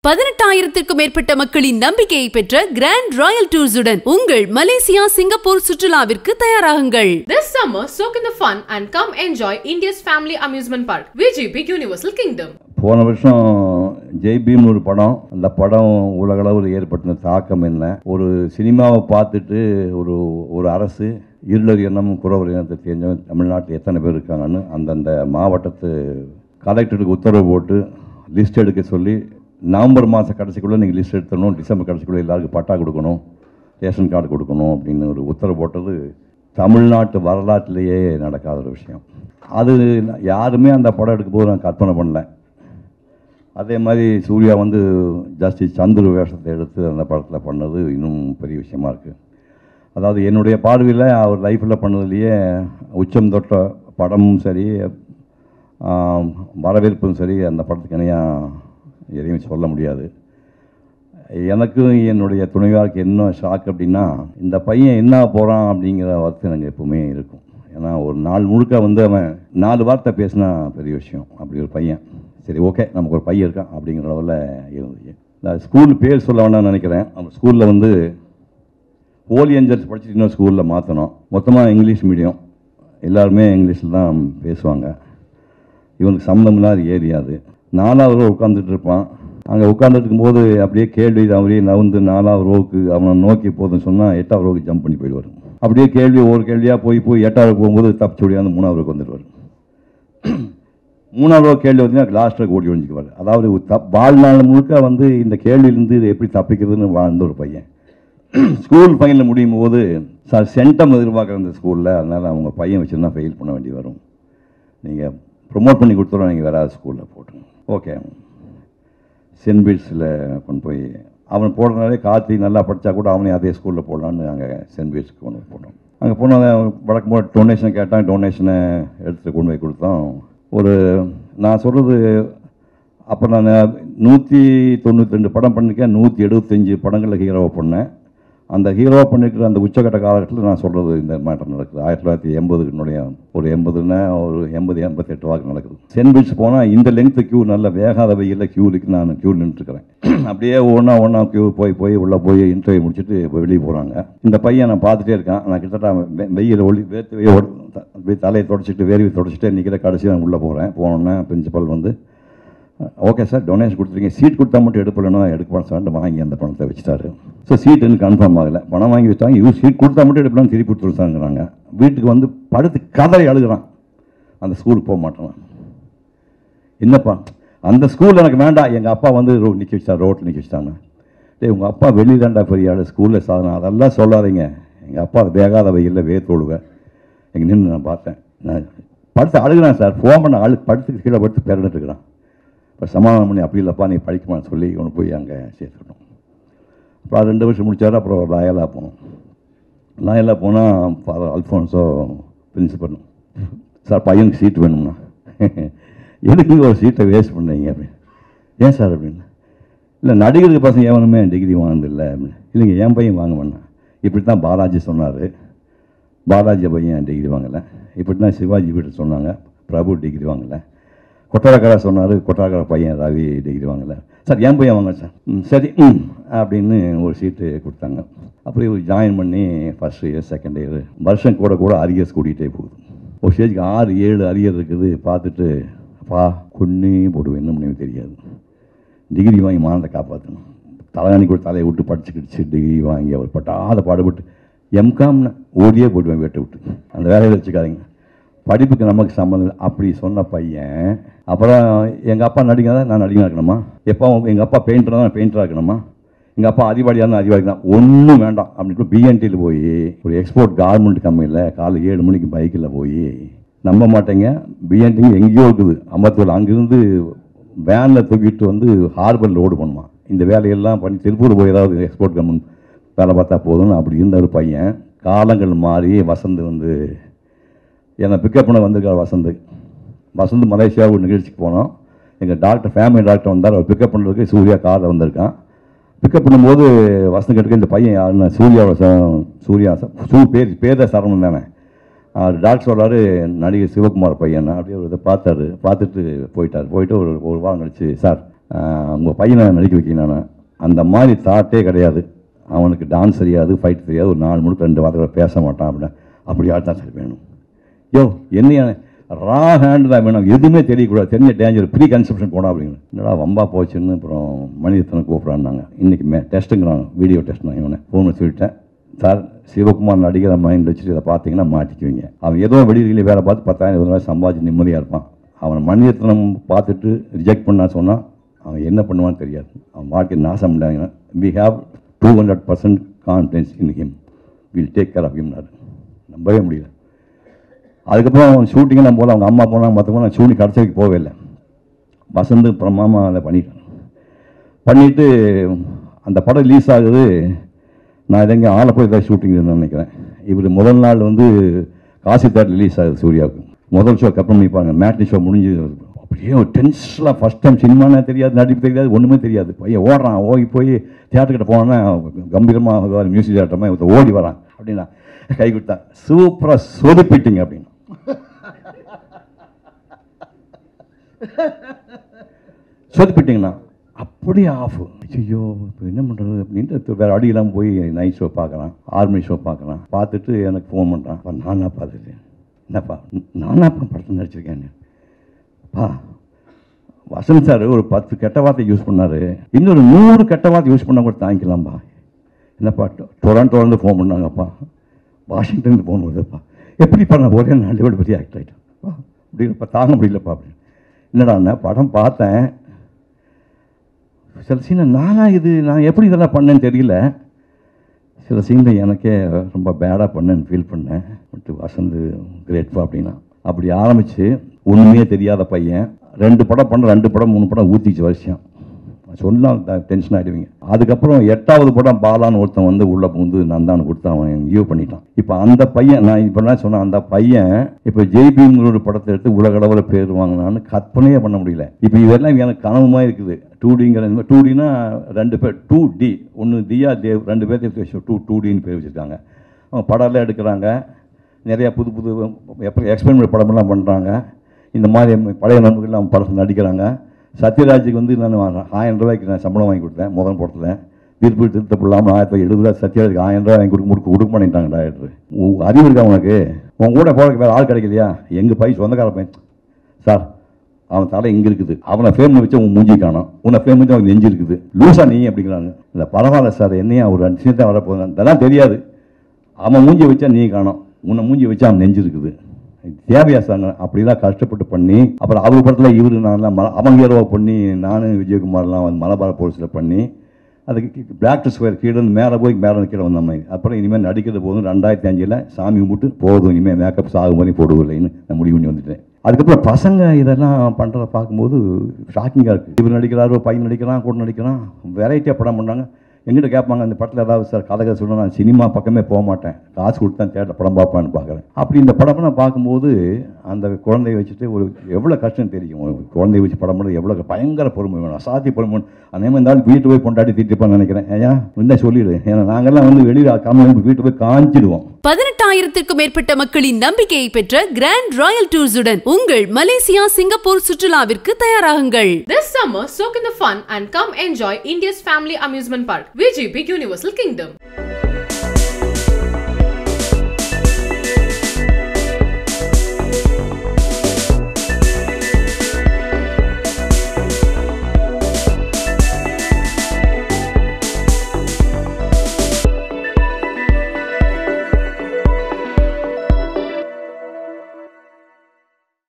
பதினெட்டாயிரத்திற்கும் மேற்பட்ட மக்களின் நம்பிக்கையை பெற்ற கிராண்ட் ராயல் டூர்ஸுடன் உங்கள் மலேசியா சிங்கப்பூர் சுற்றுலாவிற்கு தயாராகுங்கள் This summer, soak in the fun and come enjoy India's family amusement park, VGP Universal Kingdom. போன வருஷம் ஜெய் பீம்னு ஒரு படம் அந்த படம் உலகளவில் ஏற்பட்ட தாக்கம் என்ன ஒரு சினிமாவை பார்த்துட்டு ஒரு ஒரு அரசு இருளர் இனம் குறவர் இனத்தை தெரிஞ்சவங்க தமிழ்நாட்டில் எத்தனை பேர் இருக்காங்கன்னு அந்தந்த மாவட்டத்து கலெக்டருக்கு உத்தரவு போட்டு லிஸ்ட் எடுக்க சொல்லி நவம்பர் மாத கடைசிக்குள்ளே நீங்கள் லிஸ்ட் எடுத்துடணும் டிசம்பர் கடைசிக்குள்ளே எல்லாருக்கும் பட்டா கொடுக்கணும் ரேஷன் கார்டு கொடுக்கணும் அப்படின்னு ஒரு உத்தரவு போட்டது தமிழ்நாட்டு வரலாற்றிலேயே நடக்காத ஒரு விஷயம் அது யாருமே அந்த படம் எடுக்கும் போது நான் கற்பனை பண்ணல அதே மாதிரி சூர்யா வந்து ஜஸ்டிஸ் சந்துரு வேஷத்தை எடுத்து அந்த படத்தில் பண்ணது இன்னும் பெரிய விஷயமா இருக்குது அதாவது என்னுடைய பார்வையில் அவர் லைஃப்பில் பண்ணதுலேயே உச்சம் தொட்ட படமும் சரி ஆம், வரவேற்பும் சரி அந்த படத்துக்கு இணையாக எதையும் சொல்ல முடியாது எனக்கும் என்னுடைய துணைவியாருக்கு என்ன ஷாக் அப்படின்னா இந்த பையன் என்ன போகிறான் அப்படிங்கிற வருத்தம் எனக்கு எப்பவுமே இருக்கும் ஏன்னா ஒரு நாள் முழுக்க வந்து அவன் நாலு வார்த்தை பேசினா பெரிய விஷயம் அப்படி ஒரு பையன் சரி ஓகே நமக்கு ஒரு பையன் இருக்கான் அப்படிங்கிற அளவில் இருந்துச்சு நான் ஸ்கூல் பேர் சொல்ல வேண்டாம்னு நினைக்கிறேன் அவன் ஸ்கூலில் வந்து ஹோலி ஏஞ்சல்ஸ் படிச்சுட்டு இன்னொரு ஸ்கூலில் மாற்றணும் மொத்தமாக இங்கிலீஷ் மீடியம் எல்லாருமே இங்கிலீஷில் தான் பேசுவாங்க இவனுக்கு சம்மந்தம் இல்லாத ஏரியா அது நாலாவது ரோ உட்காந்துட்டு இருப்பான் அங்கே உட்காந்துட்டு இருக்கும்போது அப்படியே கேள்வி அப்படியே நவுந்து நாலாவது ரோவுக்கு அவனை நோக்கி போதுன்னு சொன்னால் எட்டாவது ரோவுக்கு ஜம்ப் பண்ணி போயிடுவார் அப்படியே கேள்வி ஒவ்வொரு கேள்வியாக போய் போய் எட்டாவது போகும்போது தப்பிச்சு ஓடியாந்து மூணாவது ரோக்கு வந்துடுவார் மூணாவது ரோ கேள்வி வந்து லாஸ்ட்டில் ஓடி ஒழிஞ்சிக்குவார் அதாவது ஒரு தப் வாழ்நாள் முழுக்க வந்து இந்த கேள்வியிலேருந்து இது எப்படி தப்பிக்கிறதுன்னு வாழ்ந்த ஒரு பையன் ஸ்கூல் ஃபைனல் முடியும் போது சார் சென்டம் எதிர்பார்க்குற இந்த ஸ்கூலில் அதனால் அவங்க பையன் வச்சுருந்தா ஃபெயில் பண்ண வேண்டி வரும் நீங்கள் ப்ரொமோட் பண்ணி கொடுத்துருவோம் நீங்கள் வேறு ஸ்கூலில் போட்டுருங்க ஓகே சென்ட் பீட்ஸில் கொண்டு போய் அவன் போடுறதுனாலே கார்த்தி நல்லா படித்தா கூட அவனே அதே ஸ்கூலில் போடலான்னு நாங்கள் சென்ட் பீட்ஸ்க்கு கொண்டு போய் போட்டோம் அங்கே போனோம் வழக்கம் போல் டொனேஷன் கேட்டான் டொனேஷனை எடுத்து கொண்டு போய் கொடுத்தோம் ஒரு நான் சொல்கிறது அப்போ நான் நூற்றி தொண்ணூற்றி ரெண்டு படம் பண்ணிருக்கேன் நூற்றி எழுபத்தஞ்சு படங்களில் ஹீரோவை பண்ணேன் அந்த ஹீரோவை பண்ணிருக்கிற அந்த உச்சக்கட்ட காலகட்டத்தில் நான் சொல்கிறது இந்த மேட்டர் நடக்குது ஆயிரத்தி தொள்ளாயிரத்தி எண்பதுக்குனுடைய ஒரு எண்பதுன்னா ஒரு எண்பது எண்பத்தெட்டு வாக்கு நடக்குது சென்ட் பீச் போனால் இந்த லெங்க்த்து கியூ நல்ல வேகாத வெயிலில் கியூ இருக்கு நான் கியூ நின்றுட்டுருக்கிறேன் அப்படியே ஒன்றா ஒன்றா கியூ போய் போய் உள்ளே போய் இன்டர்வியூ முடிச்சுட்டு வெளியே போகிறாங்க இந்த பையன் நான் பார்த்துட்டே இருக்கேன் நான் கிட்டத்தட்ட அவன் வெ- வெயில் ஒளி வேர்த்து வெயில் ஓடு- த- அப்படியே தலையை தொடச்சிட்டு வேர்வை தொடச்சிட்டு நிற்கிற கடைசி நான் உள்ளே போகிறேன் போனோன்னே பிரின்சிபல் வந்து ஓகே சார் டொனேஷன் கொடுத்துருக்கீங்க சீட் கொடுத்தா மட்டும் எடுப்பலன்னா எடுக்க சார் வாங்கி அந்த பணத்தை வச்சுட்டாரு ஸோ சீட் எனக்கு கன்ஃபார்ம் ஆகலை பணம் வாங்கி வச்சாங்க இவர் சீட் கொடுத்தா மட்டும் எடுப்பலாம் திருப்பி கொடுத்துருச்சாங்கிறாங்க வீட்டுக்கு வந்து படுத்து கதறி அழுகுறான் அந்த ஸ்கூலுக்கு போக மாட்டேன் என்னப்பா அந்த ஸ்கூல் எனக்கு வேண்டாம் எங்கள் அப்பா வந்து ரோ நிற்க வச்சிட்டாங்க ரோட்டில் நிற்க வச்சிட்டாங்க டேய் உங்கள் அப்பா வெளியிதாண்டா பெரிய ஆள் ஸ்கூலில் சாதனை அதெல்லாம் சொல்லாதீங்க எங்கள் அப்பா அது வேகாத வெயிலில் வேத்தோடுவேன் எங்கே நின்று நான் பார்த்தேன் நான் படுத்து அழுகுறேன் சார் ஃபோன் பண்ண அழு படுத்து கீழே படுத்து பிறந்துட்டு இருக்கிறான் இப்போ சமாதானம் பண்ணி அப்படி இல்லைப்பா நீ படிக்குமான்னு சொல்லி இவனை போய் அங்கே சேர்த்துக்கிட்டோம் அப்புறம் அது ரெண்டு வருஷம் முடிச்சாரு அப்புறம் லாயலாக போனோம் லாயலாக போனால் ஃபாதர் அல்ஃபோன்ஸோ பிரின்சிபல் சார் பையனுக்கு சீட் வேணும்னா எதுக்கு ஒரு சீட்டை வேஸ்ட் பண்ணீங்க அப்படின்னு ஏன் சார் அப்படின்னு இல்லை நடிகருக்கு பசங்க எவனுமே டிகிரி வாங்கினதில்ல அப்படின்னு இல்லைங்க என் பையன் வாங்க வேணாம் இப்படி தான் பாலாஜி சொன்னார் பாலாஜி பையன் டிகிரி வாங்கலை இப்படி தான் சிவாஜி வீட்டு சொன்னாங்க பிரபு டிகிரி வாங்கலை கொட்டாரக்காரா சொன்னார் கொட்டாரக்கார பையன் ரவி டிகிரி வாங்கலை சார் என் பையன் வாங்க சார் ம், சரி ம் அப்படின்னு ஒரு சீட்டு கொடுத்தாங்க அப்புறம் இவர் ஜாயின் பண்ணி ஃபர்ஸ்ட் இயர் செகண்ட் இயர் வருஷம் கூட கூட அரியர்ஸ் கூட்டிகிட்டே போகுது ஒரு ஸ்டேஜுக்கு ஆறு ஏழு அரியர் இருக்குது பார்த்துட்டு பா கொன்னே போடுவேன் என்ன பண்ணி தெரியாது டிகிரி வாங்கி மானத்தை காப்பாற்றணும் தலைகாணி கூட தலையை விட்டு படிச்சுக்கிடுச்சு டிகிரி வாங்கி அவர் பட்டாத பாடுபட்டு எம்காம்னு ஓடியே போடுவேன் வீட்டை விட்டு அந்த வேலையை வச்சுக்காதீங்க படிப்புக்கு நமக்கு சம்மந்தம் இல்லை அப்படி சொன்ன பையன் அப்புறம் எங்கள் அப்பா நடிகர் தான் நான் நடிகனாக இருக்கணுமா எப்போ எங்கள் அப்பா பெயிண்டராக தான் பெயிண்டராக இருக்கணுமா எங்கள் அப்பா அதிவாடியாக இருந்தால் அதிவாடி தான் ஒன்றும் வேண்டாம் அப்படின்ட்டு பிஎன்டியில் போய் ஒரு எக்ஸ்போர்ட் கார்மெண்ட் கம்பெனியில் காலை ஏழு மணிக்கு பைக்கில் போய் நம்ப மாட்டேங்க பிஎன்டி எங்கேயோ இருக்குது அம்பத்தூர் அங்கேருந்து வேனில் தூக்கிட்டு வந்து ஹார்பரில் லோடு பண்ணுவான் இந்த வேலையெல்லாம் பண்ணி திருப்பூர் போய் ஏதாவது எக்ஸ்போர்ட் கம்பெனி வேலை பார்த்தா போதும்னு அப்படி இருந்த ஒரு பையன் காலங்கள் மாறி வசந்த் வந்து என்னை பிக்கப் பண்ண வந்திருக்கார் வசந்த் வசந்த் மலேசியா ஒரு நிகழ்ச்சிக்கு போனோம் எங்கள் டாக்டர் ஃபேமிலி டாக்டர் வந்தார் அவர் பிக்கப் பண்ணுறதுக்கு சூர்யா காரில் வந்திருக்கான் பிக்கப் பண்ணும்போது வசந்த் கேட்டுக்கு இந்த பையன் யாருன்னா சூர்யாவோட ச- சூர்யா ச- சூ பேர் பேர் தான் சரவணன் தானே அவர் டாக்டர் சொல்றாரு நடிகர் சிவகுமார் பையன் அப்படியே ஒரு இதை பார்த்தாரு பார்த்துட்டு போயிட்டார் போயிட்டு ஒரு ஒரு வாரம் கழிச்சு சார் உங்கள் பையனை நடிக்க வைக்கிறேன் நான் அந்த மாதிரி தாட்டே கிடையாது அவனுக்கு டான்ஸ் தெரியாது ஃபைட் தெரியாது ஒரு நாலு முழுக்க ரெண்டு வார்த்தை கூட பேச மாட்டான் அப்படின்னா அப்படி ஆள் தான் சார் வேணும் யோ என்னையா ரா ஹேண்ட் தான் வேணும் எதுவுமே தெரியக்கூடாது தெரிஞ்ச டேஞ்சர் ப்ரீ கன்செப்ஷன் போடா அப்படிங்க என்னடா வம்பா போச்சுன்னு அப்புறம் மணிரத்னம் கூப்பிட்றான்னாங்க இன்றைக்கி மே டெஸ்ட்டுங்கிறாங்க வீடியோ டெஸ்ட் நான் இவனை ஃபோன் பண்ணி சொல்லிட்டேன் சார் சிவகுமார் நடிக்கிற மைண்ட் வச்சுட்டு இதை பார்த்தீங்கன்னா மாட்டிக்குவீங்க அவன் ஏதோ வெளியில வேலை பார்த்து பத்தாயிரம் இருபது ரூபாய் சம்பாதிச்சு நிம்மதியாக இருப்பான் அவன் மணிரத்னம் பார்த்துட்டு ரிஜெக்ட் பண்ணா சொன்னால் அவன் என்ன பண்ணுவான்னு தெரியாது அவன் வாழ்க்கை நாசம் பண்ணாங்க we have two hundred percent confidence in him will take care of ஹிம்னாரு நம்பவே முடியல அதுக்கப்புறம் ஷூட்டிங்கை நான் போல அவங்க அம்மா போனாங்க மற்றவங்க நான் ஷூட்டிங் கடைசி வரைக்கும் போகவே இல்லை வசந்து அப்புறம் மாமா அதை பண்ணிட்டேன் பண்ணிவிட்டு அந்த படம் ரிலீஸ் ஆகுது நான் இதை எங்கே ஆலப்புழை தான் ஷூட்டிங் இருந்தேன்னு நினைக்கிறேன் இவர் முதல் நாள் வந்து காசி தேட்டர் ரிலீஸ் ஆகுது சூர்யாவுக்கு முதல் ஷோ அப்புறம் நிற்பாங்க மேட்னி ஷோ முடிஞ்சு அப்படியே ஒரு டென்ஷனாக ஃபஸ்ட் டைம் சினிமானே தெரியாது நடிப்பு தெரியாது ஒன்றுமே தெரியாது பையன் ஓடுறான் ஓடி போய் தியேட்டர்கிட்ட போனோன்னா கம்பீரமாக மியூசிக் டேரக்டர் ஒருத்தர் ஓடி வரான் அப்படின்னா கை கொடுத்தான் சூப்பராக சொதுப்பிட்டீங்க அப்படின்னு சொதுப்பிட்டீங்கன்னா அப்படியே ஆஃப் ஐயோ இப்போ என்ன பண்ணுறது அப்படின்ட்டு வேறு அடி இல்லாமல் போய் நைட் ஷோ பார்க்குறான் ஆறு மணி ஷோ பார்க்குறான் பார்த்துட்டு எனக்கு ஃபோன் பண்ணுறான் அப்பா நானா பார்த்துட்டு என்னப்பா நானாப்பா படத்தில் நடிச்சிருக்கேன்னு அப்பா வசந்த் சார் ஒரு பத்து கெட்ட வார்த்தை யூஸ் பண்ணார் இன்னொரு நூறு கெட்ட வார்த்தை யூஸ் பண்ணால் கூட தாங்கிக்கலாம்ப்பா என்னப்பா டொராண்டோலேருந்து ஃபோன் பண்ணாங்கப்பா வாஷிங்டனுக்கு ஃபோன் வருதுப்பா எப்படிப்பா நான் ஒரே நாலு விட பெரிய ஆக்டர் ஆகிட்டேன்ப்பா அப்படின்ப்பா தாங்க முடியலப்பா அப்படின்னு என்னடா படம் பார்த்தேன் சில சீனில் நானா இது நான் எப்படி இதெல்லாம் பண்ணேன்னு தெரியல சில சீனில் எனக்கே ரொம்ப பேடாக பண்ணேன்னு ஃபீல் பண்ணேன் பட் வசந்து கிரேட்ஃபா அப்படின்னா அப்படி ஆரம்பித்து ஒன்றுமே தெரியாத பையன் ரெண்டு படம் பண்ண ரெண்டு படம் மூணு படம் ஊற்றிச்சு வருஷம் சொன்னால் டென்ஷன் ஆகிடுவீங்க அதுக்கப்புறம் எட்டாவது படம் பாலான்னு ஒருத்தன் வந்து உள்ளே புகுந்து நந்தான்னு கொடுத்து அவன் யூ பண்ணிட்டான் இப்போ அந்த பையன் நான் இப்போ என்ன சொன்னேன் அந்த பையன் இப்போ ஜெய்பீம்ங்கிற ஒரு படத்தை எடுத்து உலகளவில் பேர் வாங்கினான்னு கற்பனையே பண்ண முடியல இப்போ இதெல்லாம் எனக்கு கனவுமா இருக்குது டூ டிங்கிற டூ டினா ரெண்டு பேர் டூ டி ஒன்று தியா தேவ் ரெண்டு பேர்த்து டூ டூ டின்னு பேர் வச்சுருக்காங்க அவங்க படம்லாம் எடுக்கிறாங்க நிறையா புது புது எப்போ எக்ஸ்பெரிமெண்ட் படமெல்லாம் பண்ணுறாங்க இந்த மாதிரி பழைய நண்பர்கள் படத்தில் நடிக்கிறாங்க சத்யராஜுக்கு வந்து நான் ஆயிரம் ரூபாய்க்கு நான் சம்பளம் வாங்கி கொடுத்தேன் முதல் படத்தில் திருப்பி திருத்த இல்லாமல் ஆயிரத்தி எழுபது ரூபா சத்யராஜுக்கு ஆயிரம் ரூபாய் வாங்கி கொடுக்க முடுக்க கொடுக்க மாட்டேன்ட்டாங்க டாக்டர் அறிவு இருக்கா உனக்கு உன் கூட போகிறதுக்கு வேறு ஆள் கிடைக்கலையா எங்கள் பையன் சொந்தக்கார பையன் சார் அவன் தலை இங்கே இருக்குது அவனை ஃபேம் வச்சு உன் மூஞ்சி காணும் உன்னை ஃபேம் வச்சு அவனுக்கு நெஞ்சு இருக்குது லூசா நீ அப்படிங்கிறாங்க இல்லை பரவாயில்ல சார் என்னையா ஒரு ரெண்டு சீன் தான் வரப்போகுது அதெல்லாம் தெரியாது அவன் மூஞ்சி வச்சா நீ காணும் உன்னை மூஞ்சி வச்சா அவன் நெஞ்சு இருக்குது தேவையா சாங்க அப்படிலாம் கஷ்டப்பட்டு பண்ணி அப்புறம் அவங்க படத்தில் இவரு நான் மல அவங்க ஹீரோவை பண்ணி நானும் விஜயகுமார்லாம் வந்து மலபார போலீஸில் பண்ணி அதுக்கு பிளாக் ஸ்கொயர் கீழே இருந்து மேலே போய் மேலே கீழே வந்த மாதிரி அப்புறம் இனிமேல் நடிக்கிறது போதும் ரெண்டாயிரத்தி அஞ்சில் சாமி கும்பிட்டு போதும் இனிமேல் மேக்கப் சாகு மாதிரி போடுவில்லைன்னு நான் முடிவு பண்ணி வந்துட்டேன் அதுக்கப்புறம் பசங்க இதெல்லாம் பண்ணுறத பார்க்கும்போது ஷாக்கிங்காக இருக்குது இவர் நடிக்கிறாரு பையன் நடிக்கிறான் கூட நடிக்கிறான் வெரைட்டியாக படம் பண்ணுறாங்க எங்கிட்ட கேட்பாங்க அந்த படத்தில் ஏதாவது சார் கதை கதை சொல்லணும் நான் சினிமா பக்கமே போக மாட்டேன் காசு கொடுத்து தான் தேட்டர் படம் பார்ப்பேன்னு பார்க்குறேன் அப்படி இந்த படம் நான் பார்க்கும்போது அந்த குழந்தைய வச்சுட்டு ஒரு எவ்வளோ கஷ்டம் தெரியும் ஒரு குழந்தைய வச்சு படம் பண்ணுறது எவ்வளோ பயங்கர பொறுமை வேணும் அசாத்திய பொறுமை வேணும் அதே மாதிரி இருந்தாலும் வீட்டு போய் கொண்டாடி திட்டிப்பான்னு நினைக்கிறேன் ஏன் என்ன சொல்லிடு ஏன்னா நாங்கள்லாம் வந்து வெளியில் காமி வீட்டு போய் காஞ்சிடுவோம் பதினெட்டாயிரத்திற்கும் மேற்பட்ட மக்களின் நம்பிக்கையை பெற்ற கிராண்ட் ராயல் டூர்ஸுடன் உங்கள் மலேசியா சிங்கப்பூர் சுற்றுலாவிற்கு தயாராகுங்கள் This summer, soak in the fun and come enjoy India's family amusement park, VGP Universal Kingdom.